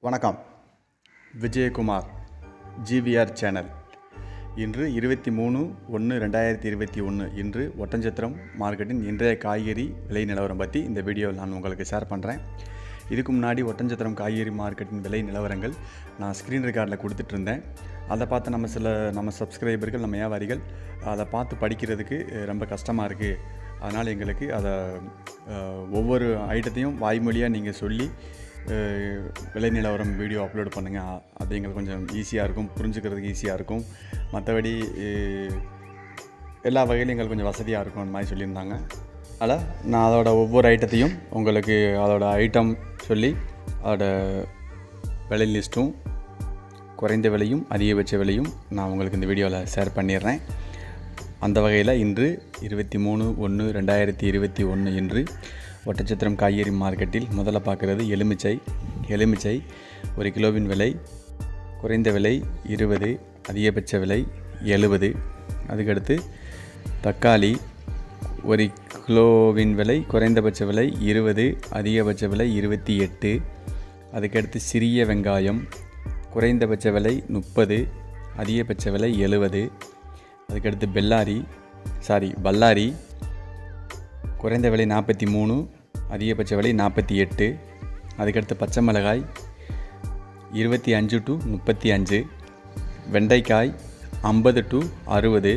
வணக்கம் Vijayakumar GVR channel இன்று இருபத்தி மூணு ஒன்று ரெண்டாயிரத்தி இருபத்தி ஒன்று இன்று ஒட்டஞ்சத்திரம் மார்க்கெட்டின் இன்றைய காய்கறி விலை நிலவரம் பற்றி இந்த வீடியோவில் நான் உங்களுக்கு ஷேர் பண்ணுறேன் இதுக்கு முன்னாடி ஒட்டஞ்சத்திரம் காய்கறி மார்க்கெட்டின் விலை நிலவரங்கள் நான் ஸ்க்ரீன் ரெக்கார்டில் கொடுத்துட்டு இருந்தேன் அதை பார்த்து நம்ம சில நம்ம சப்ஸ்கிரைபர்கள் நம்ம வியாபாரிகள் அதை பார்த்து படிக்கிறதுக்கு அஹ், ரொம்ப கஷ்டமாக இருக்குது அதனால் எங்களுக்கு அதை அஹ், ஒவ்வொரு ஐட்டத்தையும் வாய்மொழியாக நீங்கள் சொல்லி அஹ், விலை நிலவரம் வீடியோ அப்லோட் பண்ணுங்கள் அது எங்களுக்கு கொஞ்சம் ஈஸியாக இருக்கும் புரிஞ்சுக்கிறதுக்கு ஈஸியாக இருக்கும் மற்றபடி அஹ், எல்லா வகையிலும் எங்களுக்கு கொஞ்சம் வசதியாக இருக்கும் அந்த மாதிரி சொல்லியிருந்தாங்க அதில் நான் அதோட ஒவ்வொரு ஐட்டத்தையும் உங்களுக்கு அதோட ஐட்டம் சொல்லி அதோட விலை லிஸ்ட்டும் குறைந்த விலையும் அதிகபட்ச விலையும் நான் உங்களுக்கு இந்த வீடியோவில் ஷேர் பண்ணிடுறேன் அந்த வகையில் இன்று இருபத்தி மூணு ஒன்று ரெண்டாயிரத்தி இருபத்தி ஒன்று இன்று ஒட்டச்சத்திரம் காய்கறி மார்க்கெட்டில் முதல்ல பார்க்குறது எலுமிச்சை எலுமிச்சை ஒரு கிலோவின் விலை குறைந்த விலை இருபது அதிகபட்ச விலை எழுபது அதுக்கடுத்து தக்காளி ஒரு கிலோவின் விலை குறைந்தபட்ச விலை இருபது அதிகபட்ச விலை இருபத்தி எட்டு அதுக்கடுத்து சிறிய வெங்காயம் குறைந்தபட்ச விலை முப்பது அதிகபட்ச விலை எழுபது அதுக்கடுத்து பெல்லாரி சாரி பல்லாரி குறைந்த விலை நாற்பத்தி மூணு அதிகபட்ச விலை நாற்பத்தி எட்டு அதுக்கடுத்து பச்சை மிளகாய் இருபத்தி அஞ்சு டு முப்பத்தி அஞ்சு வெண்டைக்காய் ஐம்பது டு அறுபது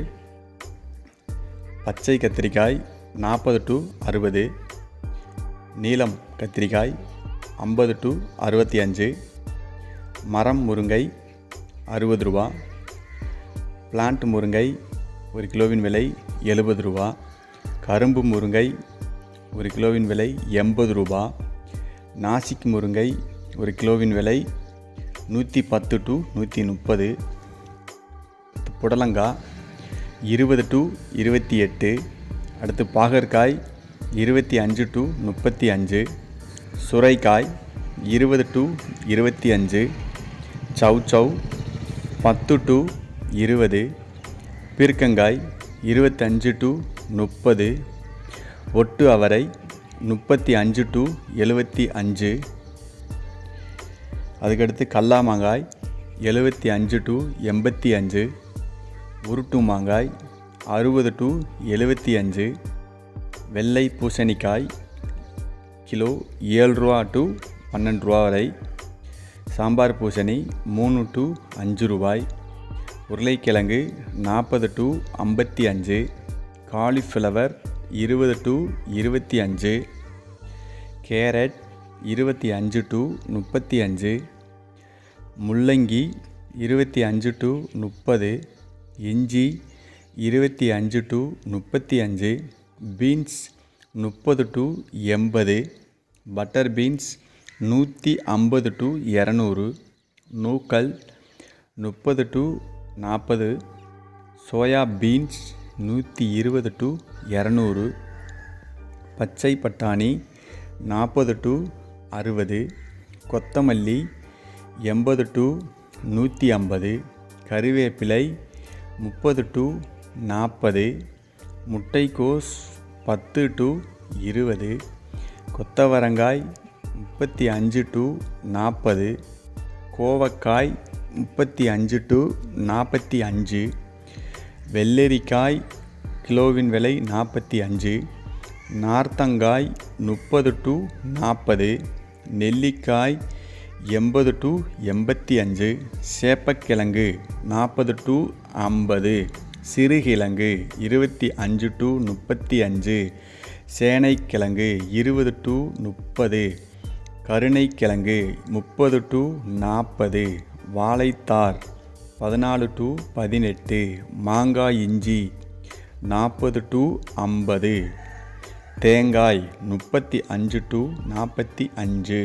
பச்சை கத்திரிக்காய் நாற்பது டு அறுபது நீலம் கத்திரிக்காய் ஐம்பது டு அறுபத்தி அஞ்சு மரம் முருங்கை அறுபது ரூபா பிளான்ட் முருங்கை ஒரு கிலோவின் விலை எழுபது ரூபா கரும்பு முருங்கை ஒரு கிலோவின் விலை எண்பது ரூபா நாசிக் முருங்கை ஒரு கிலோவின் விலை நூற்றி பத்து டு நூற்றி முப்பது புடலங்காய் இருபது டு இருபத்தி எட்டு அடுத்து பாகற்காய் இருபத்தி அஞ்சு டு முப்பத்தி அஞ்சு சுரைக்காய் இருபது டு இருபத்தி அஞ்சு சவ் சவ் பத்து டு இருபது பீர்க்கங்காய் இருபத்தஞ்சு டு முப்பது ஒட்டு அவரை முப்பத்தி அஞ்சு டு எழுபத்தி அஞ்சு அதுக்கடுத்து கல்லா மாங்காய் எழுபத்தி அஞ்சு டு எண்பத்தி அஞ்சு உருட்டு மாங்காய் அறுபது டு எழுபத்தி அஞ்சு வெள்ளை பூசணிக்காய் கிலோ ஏழு ரூபா டு பன்னெண்டு ரூபா வரை சாம்பார் பூசணி மூணு டு அஞ்சு ரூபாய் உருளைக்கிழங்கு நாற்பது டு ஐம்பத்தி அஞ்சு காலிஃப்ளவர் இருபது டு இருபத்தி அஞ்சு கேரட் இருபத்தி அஞ்சு டு முப்பத்தி அஞ்சு முள்ளங்கி இருபத்தி அஞ்சு டு முப்பது இஞ்சி இருபத்தி அஞ்சு டு முப்பத்தி அஞ்சு பீன்ஸ் முப்பது டு எண்பது பட்டர் பீன்ஸ் நூற்றி ஐம்பது டு இரநூறு நூக்கல் முப்பது டு நாற்பது சோயா பீன்ஸ் நூற்றி இருபது டு இரநூறு பச்சை பட்டாணி நாற்பது டு அறுபது கொத்தமல்லி எண்பது டு நூற்றி ஐம்பது கறிவேப்பிலை முப்பது டு நாற்பது முட்டைக்கோஸ் பத்து டு இருபது கொத்தவரங்காய் முப்பத்தி அஞ்சு டு நாற்பது கோவக்காய் முப்பத்தி அஞ்சு டு நாற்பத்தி அஞ்சு வெள்ளரிக்காய் கிலோவின் விலை நாற்பத்தி அஞ்சு நார்த்தங்காய் முப்பது டு நாற்பது நெல்லிக்காய் எண்பது டு எண்பத்தி அஞ்சு சேப்பக்கிழங்கு நாற்பது டு ஐம்பது சிறுகிழங்கு இருபத்தி அஞ்சு டு முப்பத்தி அஞ்சு சேனைக்கிழங்கு இருபது டு முப்பது கருணைக்கிழங்கு முப்பது டு நாற்பது வாழைத்தார் பதினாலு டு பதினெட்டு மாங்காய் இஞ்சி நாற்பது டு ஐம்பது தேங்காய் முப்பத்தி அஞ்சு டு நாற்பத்தி அஞ்சு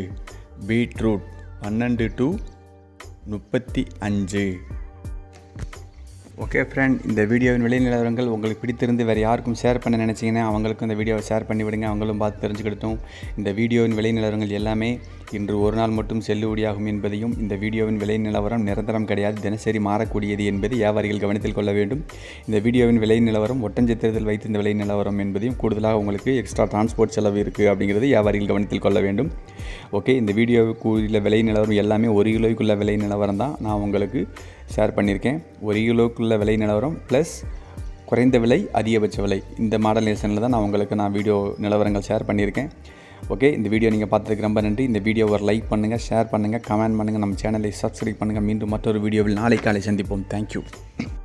பீட்ரூட் பன்னெண்டு டு முப்பத்தி அஞ்சு ஓகே ஃப்ரெண்ட் இந்த வீடியோவின் விலை நிலவரங்கள் உங்களுக்கு பிடித்திருந்து வேறு யாருக்கும் ஷேர் பண்ண நினச்சிங்கன்னா அவங்களுக்கும் இந்த வீடியோவை ஷேர் பண்ணி விடுங்க அவங்களும் பார்த்து தெரிஞ்சுக்கிட்டோம் இந்த வீடியோவின் விலை நிலவரங்கள் எல்லாமே இன்று ஒரு நாள் மட்டும் செல்லுபடியாகும் என்பதையும் இந்த வீடியோவின் விலை நிலவரம் நிரந்தரம் கிடையாது தினசரி மாறக்கூடியது என்பதை வியாபாரிகள் கவனத்தில் கொள்ள வேண்டும் இந்த வீடியோவின் விலை நிலவரம் ஒட்டஞ்சத்திரத்தில் வைத்திருந்த விலை நிலவரம் என்பதையும் கூடுதலாக உங்களுக்கு எக்ஸ்ட்ரா டிரான்ஸ்போர்ட் செலவு இருக்குது அப்படிங்கிறது வியாபாரிகள் கவனத்தில் கொள்ள வேண்டும் ஓகே இந்த வீடியோவுக்குள்ள விலை நிலவரம் எல்லாமே ஒரு கிலோவுக்குள்ள விலை நிலவரம் தான் நான் உங்களுக்கு ஷேர் பண்ணியிருக்கேன் ஒரு கிலோவுக்குள்ள விலை நிலவரம் ப்ளஸ் குறைந்த விலை அதிகபட்ச விலை இந்த மாடல் நேஷனில் தான் நான் உங்களுக்கு நான் வீடியோ நிலவரங்கள் ஷேர் பண்ணியிருக்கேன் ஓகே இந்த வீடியோ நீங்கள் பார்த்ததுக்கு ரொம்ப நன்றி இந்த வீடியோ ஒரு லைக் பண்ணுங்கள் ஷேர் பண்ணுங்கள் கமெண்ட் பண்ணுங்கள் நம்ம சேனலை சப்ஸ்கிரைப் பண்ணுங்கள் மீண்டும் மற்றொரு வீடியோவில் நாளை காலை சந்திப்போம் தேங்க்யூ